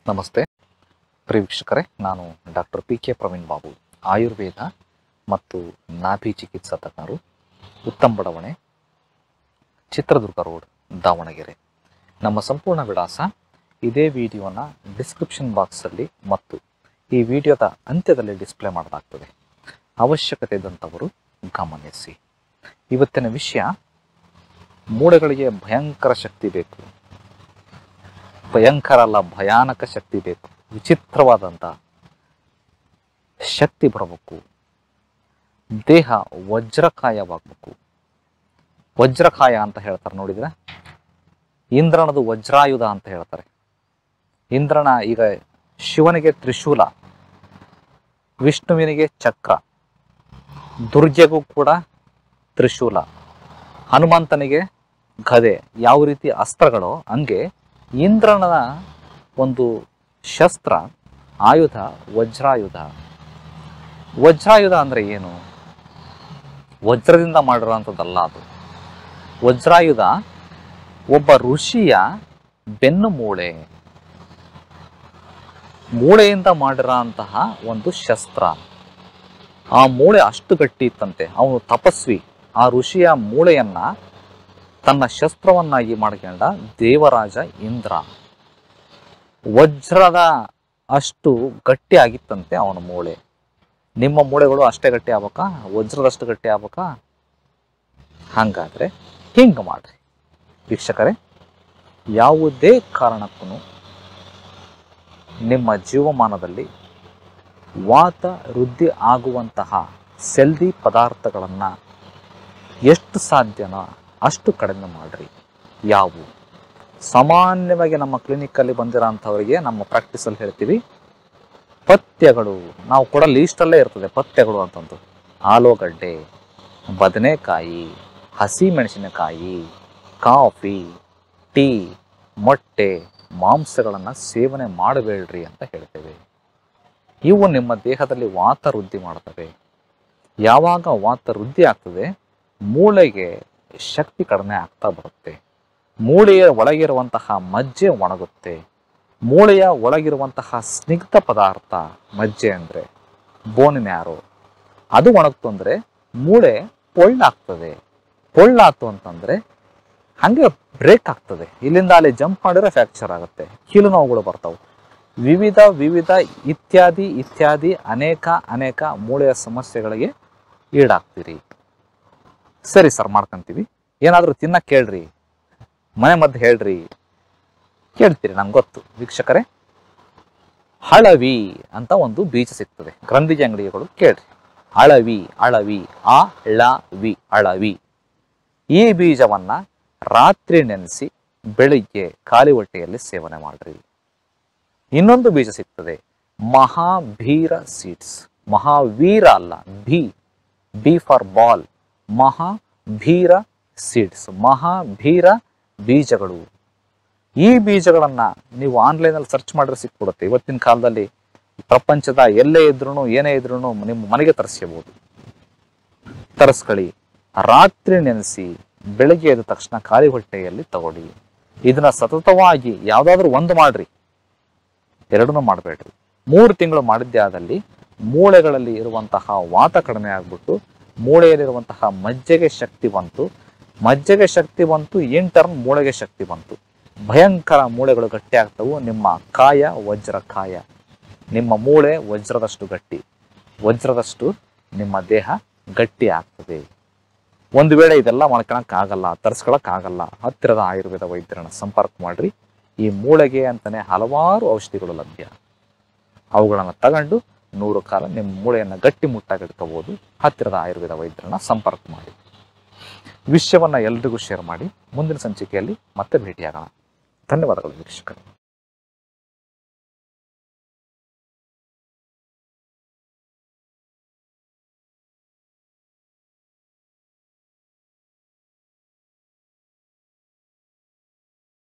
ನಮಸ್ತೆ ಪ್ರಿಯ ವೀಕ್ಷಕರೇ ನಾನು doctor P K Praveen Babu Ayurveda ಮತ್ತು ನಾಭಿ ಚಿಕಿತ್ಸಾ ತಜ್ಞರು ಉತ್ತಮ್ ಬಡಾವಣೆ ಚಿತ್ರದುರ್ಗ ರೋಡ್ ದಾವಣಗೆರೆ ನಮ್ಮ ಸಂಪೂರ್ಣ ವಿಳಾಸ ಇದೇ ವಿಡಿಯೋನ ಡಿಸ್ಕ್ರಿಪ್ಷನ್ ಬಾಕ್ಸಲ್ಲಿ ಮತ್ತು ಈ ವಿಡಿಯೋದ ಅಂತ್ಯದಲ್ಲಿ ಡಿಸ್ಪ್ಲೇ ಮಾಡಲಾಗ್ತದೆ ಅವಶ್ಯಕತೆ ಇದ್ದಂಥವರು ಗಮನಿಸಿ ಇವತ್ತಿನ ವಿಷಯ ಮೂಳೆಗಳಿಗೆ ಭಯಂಕರ ಶಕ್ತಿ ಬೇಕು ಭಯಂಕರ ಅಲ್ಲ ಭಯಾನಕ ಶಕ್ತಿ ಬೇಕು ವಿಚಿತ್ರವಾದಂಥ ಶಕ್ತಿ ಬರಬೇಕು ದೇಹ ವಜ್ರಕಾಯವಾಗಬೇಕು ವಜ್ರಕಾಯ ಅಂತ ಹೇಳ್ತಾರೆ ನೋಡಿದ್ರೆ ಇಂದ್ರನದು ವಜ್ರಾಯುಧ ಅಂತ ಹೇಳ್ತಾರೆ ಇಂದ್ರನ ಈಗ ಶಿವನಿಗೆ ತ್ರಿಶೂಲ ವಿಷ್ಣುವಿನಿಗೆ ಚಕ್ರ ದುರ್ಗೆಗೂ ಕೂಡ ತ್ರಿಶೂಲ ಹನುಮಂತನಿಗೆ ಗದೆ ಯಾವ ರೀತಿ ಅಸ್ತ್ರಗಳು ಹಂಗೆ ಇಂದ್ರನ ಒಂದು ಶಸ್ತ್ರ ಆಯುಧ ವಜ್ರಾಯುಧ ವಜ್ರಾಯುಧ ಅಂದ್ರೆ ಏನು ವಜ್ರದಿಂದ ಮಾಡಿರುವಂಥದ್ದಲ್ಲ ಅದು ವಜ್ರಾಯುಧ ಒಬ್ಬ ಋಷಿಯ ಬೆನ್ನು ಮೂಳೆ ಮೂಳೆಯಿಂದ ಮಾಡಿರೋಂತಹ ಒಂದು ಶಸ್ತ್ರ ಆ ಮೂಳೆ ಅಷ್ಟು ಗಟ್ಟಿ ಇತ್ತಂತೆ ಅವನು ತಪಸ್ವಿ ಆ ಋಷಿಯ ಮೂಳೆಯನ್ನ ತನ್ನ ಶಸ್ತ್ರವನ್ನಾಗಿ ಮಾಡ್ಕೊಂಡ ದೇವರಾಜ ಇಂದ್ರ ವಜ್ರದ ಅಷ್ಟು ಗಟ್ಟಿ ಆಗಿತ್ತಂತೆ ಅವನ ಮೂಳೆ ನಿಮ್ಮ ಮೂಳೆಗಳು ಅಷ್ಟೇ ಗಟ್ಟಿ ಆಗ್ಬೇಕಾ ವಜ್ರದಷ್ಟು ಗಟ್ಟಿ ಆಗ್ಬೇಕಾ ಹಂಗಾದ್ರೆ ಹಿಂಗ ಮಾಡ್ರಿ ವೀಕ್ಷಕರೇ ಯಾವುದೇ ಕಾರಣಕ್ಕೂ ನಿಮ್ಮ ಜೀವಮಾನದಲ್ಲಿ ವಾತ ವೃದ್ಧಿ ಆಗುವಂತಹ ಸೆಲ್ದಿ ಪದಾರ್ಥಗಳನ್ನು ಎಷ್ಟು ಸಾಧ್ಯನೋ ಅಷ್ಟು ಕಡಿಮೆ ಮಾಡ್ರಿ ಯಾವುವು ಸಾಮಾನ್ಯವಾಗಿ ನಮ್ಮ ಕ್ಲಿನಿಕ್ಕಲ್ಲಿ ಬಂದಿರೋಂಥವರಿಗೆ ನಮ್ಮ ಪ್ರಾಕ್ಟೀಸಲ್ಲಿ ಹೇಳ್ತೀವಿ ಪಥ್ಯಗಳು ನಾವು ಕೊಡೋ ಲೀಸ್ಟಲ್ಲೇ ಇರ್ತದೆ ಪಥ್ಯಗಳು ಅಂತಂದು ಆಲೂಗಡ್ಡೆ ಬದನೆಕಾಯಿ ಹಸಿ ಮೆಣಸಿನಕಾಯಿ ಕಾಫಿ ಟೀ ಮೊಟ್ಟೆ ಮಾಂಸಗಳನ್ನು ಸೇವನೆ ಮಾಡಬೇಡ್ರಿ ಅಂತ ಹೇಳ್ತೇವೆ ಇವು ನಿಮ್ಮ ದೇಹದಲ್ಲಿ ವಾತ ವೃದ್ಧಿ ಮಾಡ್ತವೆ ಯಾವಾಗ ವಾತ ವೃದ್ಧಿ ಆಗ್ತದೆ ಮೂಳೆಗೆ ಶಕ್ತಿ ಕಡಿಮೆ ಆಗ್ತಾ ಬರುತ್ತೆ ಮೂಳೆಯ ಒಳಗಿರುವಂತಹ ಮಜ್ಜೆ ಒಣಗುತ್ತೆ ಮೂಳೆಯ ಒಳಗಿರುವಂತಹ ಸ್ನಿಗ್ಧ ಪದಾರ್ಥ ಮಜ್ಜೆ ಅಂದರೆ ಬೋನ್ ಮ್ಯಾರೋ ಅದು ಒಣಗ್ತು ಅಂದರೆ ಮೂಳೆ ಪೊಳ್ಳಾಗ್ತದೆ ಪೊಳ್ಳಾತು ಅಂತಂದರೆ ಹಾಗೆ ಬ್ರೇಕ್ ಆಗ್ತದೆ ಇಲ್ಲಿಂದ ಅಲ್ಲಿ ಜಂಪ್ ಮಾಡಿದ್ರೆ ಫ್ರ್ಯಾಕ್ಚರ್ ಆಗುತ್ತೆ ಕೀಲು ನೋವುಗಳು ಬರ್ತಾವೆ ವಿವಿಧ ವಿವಿಧ ಇತ್ಯಾದಿ ಇತ್ಯಾದಿ ಅನೇಕ ಅನೇಕ ಮೂಳೆಯ ಸಮಸ್ಯೆಗಳಿಗೆ ಈಡಾಗ್ತೀರಿ ಸರಿ ಸರ್ ಮಾಡ್ಕೊಂತೀವಿ ಏನಾದರೂ ತಿನ್ನಕ್ಕೆ ಕೇಳ್ರಿ ಮನೆ ಮದ್ದು ಹೇಳ್ರಿ ಕೇಳ್ತೀರಿ ನಂಗೆ ಗೊತ್ತು ವೀಕ್ಷಕರೇ ಹಳವಿ ಅಂತ ಒಂದು ಬೀಜ ಸಿಗ್ತದೆ ಗ್ರಂಥಿಜ ಅಂಗಡಿಗಳು ಕೇಳ್ರಿ ಅಳವಿ ಅಳವಿ ಆ ಳ ವಿ ಅಳವಿ ಈ ಬೀಜವನ್ನ ರಾತ್ರಿ ನೆನೆಸಿ ಬೆಳಿಗ್ಗೆ ಖಾಲಿ ಹೊಟ್ಟೆಯಲ್ಲಿ ಸೇವನೆ ಮಾಡ್ರಿ ಇನ್ನೊಂದು ಬೀಜ ಸಿಗ್ತದೆ ಮಹಾಭೀರ ಸೀಡ್ಸ್ ಮಹಾವೀರ ಅಲ್ಲ ಭೀ ಬಿ ಫಾರ್ ಬಾಲ್ ಮಹಾಭೀರ ಸೀಡ್ಸ್ ಮಹಾಭೀರ ಬೀಜಗಳು ಈ ಬೀಜಗಳನ್ನ ನೀವು ಆನ್ಲೈನಲ್ಲಿ ಸರ್ಚ್ ಮಾಡಿದ್ರೆ ಸಿಕ್ಬಿಡುತ್ತೆ ಇವತ್ತಿನ ಕಾಲದಲ್ಲಿ ಪ್ರಪಂಚದ ಎಲ್ಲೇ ಇದ್ರೂ ಏನೇ ಇದ್ರೂ ನಿಮ್ಮ ಮನೆಗೆ ತರಿಸ್ಕೋಬಹುದು ತರಿಸ್ಕೊಳ್ಳಿ ರಾತ್ರಿ ನೆನೆಸಿ ಬೆಳಗ್ಗೆ ಎದ್ದ ತಕ್ಷಣ ಖಾಲಿ ಹೊಟ್ಟೆಯಲ್ಲಿ ತಗೊಳ್ಳಿ ಇದನ್ನ ಸತತವಾಗಿ ಯಾವ್ದಾದ್ರು ಒಂದು ಮಾಡ್ರಿ ಎರಡನ್ನೂ ಮಾಡಬೇಡ್ರಿ ಮೂರು ತಿಂಗಳು ಮಾಡಿದ್ದೇ ಆದಲ್ಲಿ ಮೂಳೆಗಳಲ್ಲಿ ಇರುವಂತಹ ವಾತ ಕಡಿಮೆ ಆಗ್ಬಿಟ್ಟು ಮೂಳೆಯಲ್ಲಿರುವಂತಹ ಮಜ್ಜೆಗೆ ಶಕ್ತಿ ಬಂತು ಮಜ್ಜೆಗೆ ಶಕ್ತಿ ಬಂತು ಇನ್ ಟರ್ನ್ ಮೂಳೆಗೆ ಶಕ್ತಿ ಬಂತು ಭಯಂಕರ ಮೂಳೆಗಳು ಗಟ್ಟಿ ಆಗ್ತವು ನಿಮ್ಮ ಕಾಯ ವಜ್ರ ಕಾಯ ನಿಮ್ಮ ಮೂಳೆ ವಜ್ರದಷ್ಟು ಗಟ್ಟಿ ವಜ್ರದಷ್ಟು ನಿಮ್ಮ ದೇಹ ಗಟ್ಟಿ ಆಗ್ತದೆ ಒಂದು ವೇಳೆ ಇದೆಲ್ಲ ಮಾಡ್ಕೊಳಕ್ ಆಗಲ್ಲ ತರಿಸ್ಕೊಳಕ್ ಆಗಲ್ಲ ಹತ್ತಿರದ ಆಯುರ್ವೇದ ವೈದ್ಯರನ್ನ ಸಂಪರ್ಕ ಮಾಡ್ರಿ ಈ ಮೂಳೆಗೆ ಅಂತಾನೆ ಹಲವಾರು ಔಷಧಿಗಳು ಲಭ್ಯ ಅವುಗಳನ್ನು ತಗೊಂಡು ನೂರು ಕಾಲ ನಿಮ್ಮ ಮೂಳೆಯನ್ನು ಗಟ್ಟಿ ಮುಟ್ಟಾಗಿ ಇಟ್ಕೋಬಹುದು ಹತ್ತಿರದ ಆಯುರ್ವೇದ ವೈದ್ಯರನ್ನ ಸಂಪರ್ಕ ಮಾಡಿ ವಿಷಯವನ್ನ ಎಲ್ರಿಗೂ ಶೇರ್ ಮಾಡಿ ಮುಂದಿನ ಸಂಚಿಕೆಯಲ್ಲಿ ಮತ್ತೆ ಭೇಟಿಯಾಗೋಣ ಧನ್ಯವಾದಗಳು ವೀಕ್ಷಕರು